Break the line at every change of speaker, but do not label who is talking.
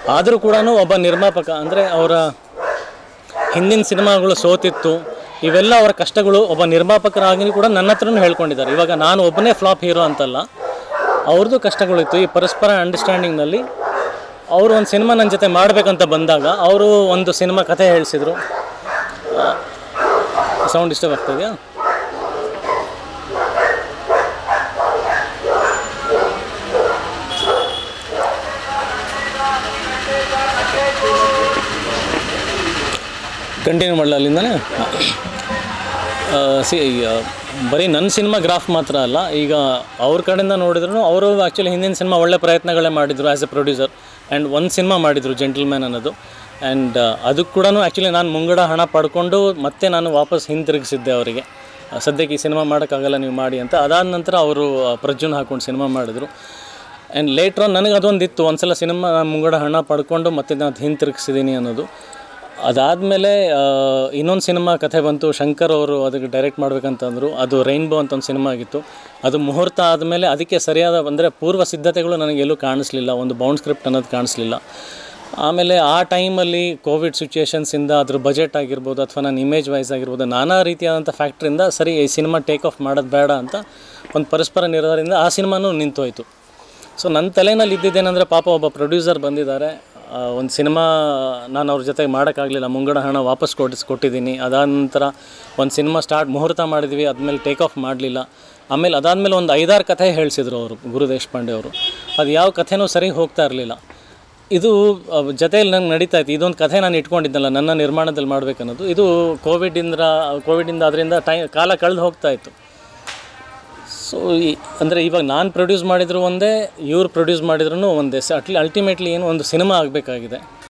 ಆದರೂ ಕೂಡ ಒಬ್ಬ ನಿರ್ಮಾಪಕ ಅಂದರೆ ಅವರ ಹಿಂದಿನ ಸಿನಿಮಾಗಳು ಸೋತಿತ್ತು ಇವೆಲ್ಲ ಅವರ ಕಷ್ಟಗಳು ಒಬ್ಬ ನಿರ್ಮಾಪಕರಾಗಿ ಕೂಡ ನನ್ನ ಹತ್ರನೂ ಹೇಳ್ಕೊಂಡಿದ್ದಾರೆ ಇವಾಗ ನಾನು ಒಬ್ಬನೇ ಫ್ಲಾಪ್ ಹೀರೋ ಅಂತಲ್ಲ ಅವ್ರದ್ದು ಕಷ್ಟಗಳಿತ್ತು ಈ ಪರಸ್ಪರ ಅಂಡರ್ಸ್ಟ್ಯಾಂಡಿಂಗ್ನಲ್ಲಿ ಅವರು ಒಂದು ಸಿನಿಮಾ ನನ್ನ ಜೊತೆ ಮಾಡಬೇಕಂತ ಬಂದಾಗ ಅವರು ಒಂದು ಸಿನಿಮಾ ಕಥೆ ಹೇಳಿಸಿದ್ರು ಸೌಂಡ್ ಡಿಸ್ಟರ್ಬ್ ಆಗ್ತಿದೆಯಾ ಕಂಟಿನ್ಯೂ ಮಾಡಲ ಅಲ್ಲಿಂದನೇ ಸಿ ಬರೀ ನನ್ನ ಸಿನಿಮಾ ಗ್ರಾಫ್ ಮಾತ್ರ ಅಲ್ಲ ಈಗ ಅವ್ರ ಕಡೆಯಿಂದ ನೋಡಿದ್ರು ಅವರು ಆ್ಯಕ್ಚುಲಿ ಹಿಂದಿನ ಸಿನಿಮಾ ಒಳ್ಳೆ ಪ್ರಯತ್ನಗಳೇ ಮಾಡಿದರು ಆ್ಯಸ್ ಎ ಪ್ರೊಡ್ಯೂಸರ್ ಆ್ಯಂಡ್ ಒಂದು ಸಿನಿಮಾ ಮಾಡಿದರು ಜೆಂಟಲ್ಮ್ಯಾನ್ ಅನ್ನೋದು ಆ್ಯಂಡ್ ಅದಕ್ಕೆ ಕೂಡ ಆ್ಯಕ್ಚುಲಿ ನಾನು ಮುಂಗಡ ಹಣ ಪಡ್ಕೊಂಡು ಮತ್ತೆ ನಾನು ವಾಪಸ್ ಹಿಂತಿರುಗಿಸಿದ್ದೆ ಅವರಿಗೆ ಆ, ಸದ್ಯಕ್ಕೆ ಈ ಸಿನಿಮಾ ಮಾಡೋಕ್ಕಾಗಲ್ಲ ನೀವು ಮಾಡಿ ಅಂತ ಅದಾದ ನಂತರ ಅವರು ಪ್ರಜ್ವನ್ ಹಾಕೊಂಡು ಸಿನಿಮಾ ಮಾಡಿದ್ರು ಆ್ಯಂಡ್ ಲೇಟ್ರ್ ಆನ್ ನನಗೆ ಅದೊಂದಿತ್ತು ಒಂದ್ಸಲ ಸಿನಿಮಾ ಮುಂಗಡ ಹಣ ಪಡ್ಕೊಂಡು ಮತ್ತೆ ನಾನು ಹಿಂತಿರುಗಿಸಿದ್ದೀನಿ ಅನ್ನೋದು ಅದಾದಮೇಲೆ ಇನ್ನೊಂದು ಸಿನಿಮಾ ಕಥೆ ಬಂತು ಶಂಕರ್ ಅವರು ಅದಕ್ಕೆ ಡೈರೆಕ್ಟ್ ಮಾಡ್ಬೇಕಂತಂದರು ಅದು ರೈನ್ಬೋ ಅಂತ ಒಂದು ಸಿನಿಮಾ ಆಗಿತ್ತು ಅದು ಮುಹೂರ್ತ ಆದಮೇಲೆ ಅದಕ್ಕೆ ಸರಿಯಾದ ಅಂದರೆ ಪೂರ್ವ ಸಿದ್ಧತೆಗಳು ನನಗೆ ಎಲ್ಲೂ ಕಾಣಿಸ್ಲಿಲ್ಲ ಒಂದು ಬೌಂಡ್ ಸ್ಕ್ರಿಪ್ಟ್ ಅನ್ನೋದು ಕಾಣಿಸ್ಲಿಲ್ಲ ಆಮೇಲೆ ಆ ಟೈಮಲ್ಲಿ ಕೋವಿಡ್ ಸಿಚುಯೇಷನ್ಸಿಂದ ಅದ್ರ ಬಜೆಟ್ ಆಗಿರ್ಬೋದು ಅಥವಾ ನನ್ನ ಇಮೇಜ್ ವೈಸ್ ಆಗಿರ್ಬೋದು ನಾನಾ ರೀತಿಯಾದಂಥ ಫ್ಯಾಕ್ಟ್ರಿಂದ ಸರಿ ಈ ಸಿನಿಮಾ ಟೇಕ್ ಆಫ್ ಮಾಡೋದು ಬೇಡ ಅಂತ ಒಂದು ಪರಸ್ಪರ ನಿರ್ಧಾರದಿಂದ ಆ ಸಿನಿಮಾನೂ ನಿಂತೋಯ್ತು ಸೊ ನನ್ನ ತಲೆನಲ್ಲಿ ಇದ್ದಿದ್ದೇನೆಂದರೆ ಪಾಪ ಒಬ್ಬ ಪ್ರೊಡ್ಯೂಸರ್ ಬಂದಿದ್ದಾರೆ ಒಂದು ಸಿನಿಮಾ ನಾನು ಅವ್ರ ಜೊತೆಗೆ ಮಾಡೋಕ್ಕಾಗಲಿಲ್ಲ ಮುಂಗಡ ಹಣ ವಾಪಸ್ ಕೊಡಿಸ್ ಕೊಟ್ಟಿದ್ದೀನಿ ಅದಾದ ನಂತರ ಒಂದು ಸಿನಿಮಾ ಸ್ಟಾರ್ಟ್ ಮುಹೂರ್ತ ಮಾಡಿದ್ವಿ ಆದಮೇಲೆ ಟೇಕ್ ಆಫ್ ಮಾಡಲಿಲ್ಲ ಆಮೇಲೆ ಅದಾದಮೇಲೆ ಒಂದು ಐದಾರು ಕಥೆ ಹೇಳಿಸಿದ್ರು ಅವರು ಗುರು ದೇಶಪಾಂಡೆ ಅವರು ಅದು ಯಾವ ಕಥೆನೂ ಸರಿ ಹೋಗ್ತಾ ಇರಲಿಲ್ಲ ಇದು ಅಹ್, ಜೊತೆಯಲ್ಲಿ ನಂಗೆ ನಡೀತಾ ಇತ್ತು ಇದೊಂದು ಕಥೆ ನಾನು ಇಟ್ಕೊಂಡಿದ್ದಲ್ಲ ನನ್ನ ನಿರ್ಮಾಣದಲ್ಲಿ ಮಾಡಬೇಕನ್ನೋದು ಇದು ಕೋವಿಡಿಂದ ಕೋವಿಡಿಂದ ಅದರಿಂದ ಟೈ ಕಾಲ ಕಳೆದು ಹೋಗ್ತಾ ಇತ್ತು ಸೊ ಈ ಅಂದರೆ ಇವಾಗ ನಾನು ಪ್ರೊಡ್ಯೂಸ್ ಮಾಡಿದ್ರು ಒಂದೇ ಇವ್ರು ಪ್ರೊಡ್ಯೂಸ್ ಮಾಡಿದ್ರು ಒಂದೇ ಸ ಅಟ್ಲಿ ಅಲ್ಟಿಮೇಟ್ಲಿ ಏನು ಒಂದು ಸಿನಿಮಾ ಆಗಬೇಕಾಗಿದೆ